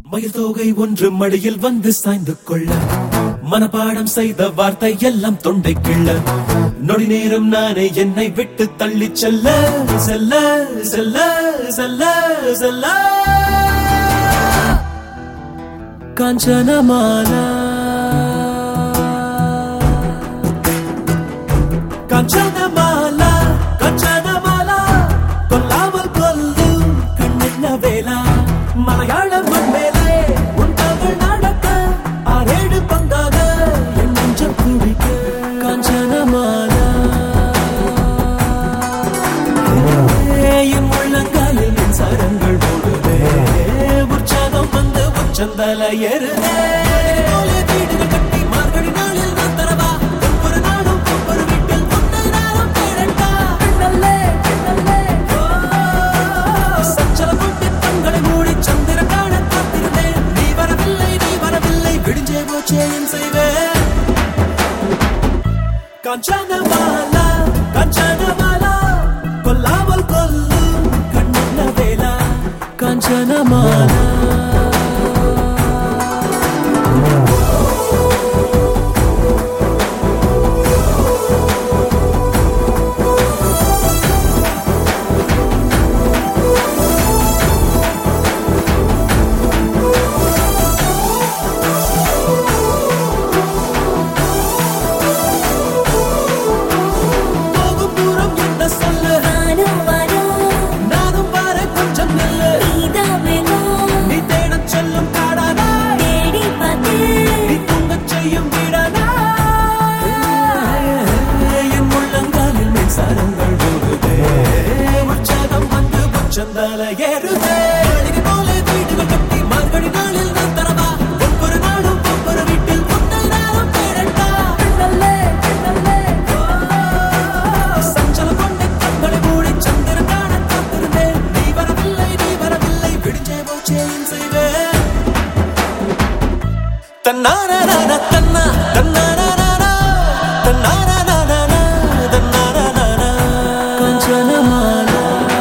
மயில் தோகை ஒன்று மடியில் வந்து சாய்ந்து கொள்ள மனப்பாடம் செய்த வார்த்தை எல்லாம் தொண்டை கிள்ள நொடி நேரம் நானே என்னை விட்டு தள்ளி செல்ல செல்ல செல்ல செல்ல செல்ல காஞ்சனமாலா காஞ்சனமாலா காஞ்சனமாலா கொல்லாமல் கொல்லும் கண்ணென்ன வேலா மலையாள மண்மேலே உன் தமிழ் நடக்க ஆறேழு பங்காக என் நெஞ்சம் குடிக்க காஞ்சனமாலா என் உள்ளங்காலில் மின்சாரங்கள் ஓடுதே உற்சாகம் வந்து உச்சந்தல ஏறுதே போலே வீடுகள் கட்டி மார்கழி நாளில் நான் தரவா ஒவ்வொரு நாளும் ஒவ்வொரு வீட்டில் ஒன்றை நாளும் தேடட்டா சச்சலம் கொண்டு கண்களை மூடி சந்திரன் காண காத்திருந்தேன் நீ வரவில்லை நீ வரவில்லை விடிஞ்சே போச்சே என் செய்வேன் காஞ்சனமாலா காஞ்சனமாலா கொல்லாமல் கொல்லும் கண்ணன வேலா காஞ்சனமாலா போகும் தூரம் என்ன சொல்லு வானோ வானோ நானும் பாரு கொஞ்சம் நில்லு நீதான் வேணும் நீ தேடச் செல்லும் காடானா தேடி பார்த்தேன் நீ தூங்கச் செய்யும் வீடானா என் உள்ளங்காலில் மின்சாரங்கள் ஓடுதே உற்சாகம் வந்து உச்சந்தால ஏறுதே அழகி போல வீடுகள் கட்டி மார்கழி நாளில் நான் தரவா ஒவ்வொரு நாளும் ஒவ்வொரு வீட்டில் ஒன்றை நாளும் தேடட்டா சஞ்சலம் கொண்டு கண்களை மூடி சந்திரன் காண காத்திருந்தேன் நீ வரவில்லை நீ வரவில்லை விடிஞ்சே போச்சே என் செய்வேன் தன்னாரான தன்னா தன்னாரானா தன்னாரானா தன்னாரானா காஞ்சனமாலா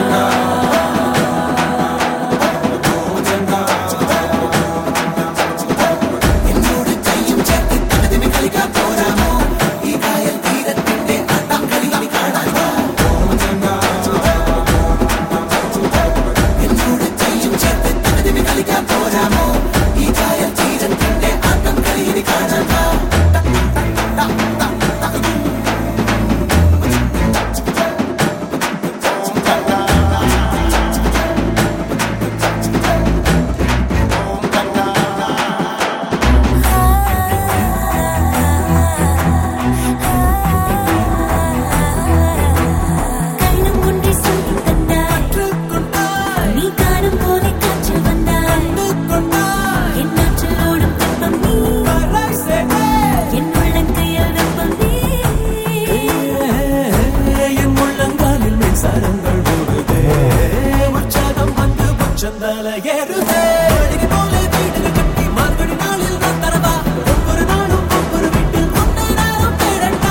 கள்ளம் ஒன்றை சொல்லித் தந்தாய் கொண்டாய் நீ காணும் போலே காற்றில் வந்தாய் கொண்டாய் என் ஆற்றில் ஓடும் வெப்பம் நீ வராய் சேவே என் உள்ளங்கையில் வெப்பம் நீ என் உள்ளங்காலில் மின்சாரங்கள் ஓடுதே உற்சாகம் வந்து உச்சந்தால ஏறுதே அழகி போல வீடுகள் கட்டி மார்கழி நாளில் நான் தரவா ஒவ்வொரு நாளும் ஒவ்வொரு வீட்டில் ஒன்றை நாளும் தேடட்டா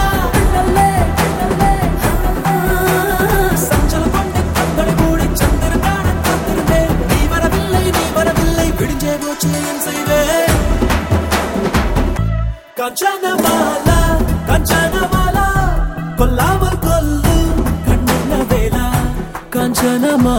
சஞ்சலம் கொண்டு கண்களை மூடி சந்திரன் காண காத்திருந்தேன் நீ வரவில்லை நீ வரவில்லை விடிஞ்சே போச்சு என் செய்வேன் காஞ்சனமாலா காஞ்சனமாலா கொல்லாமல் கொல்லும் கண்ணன வேலா காஞ்சனமாலா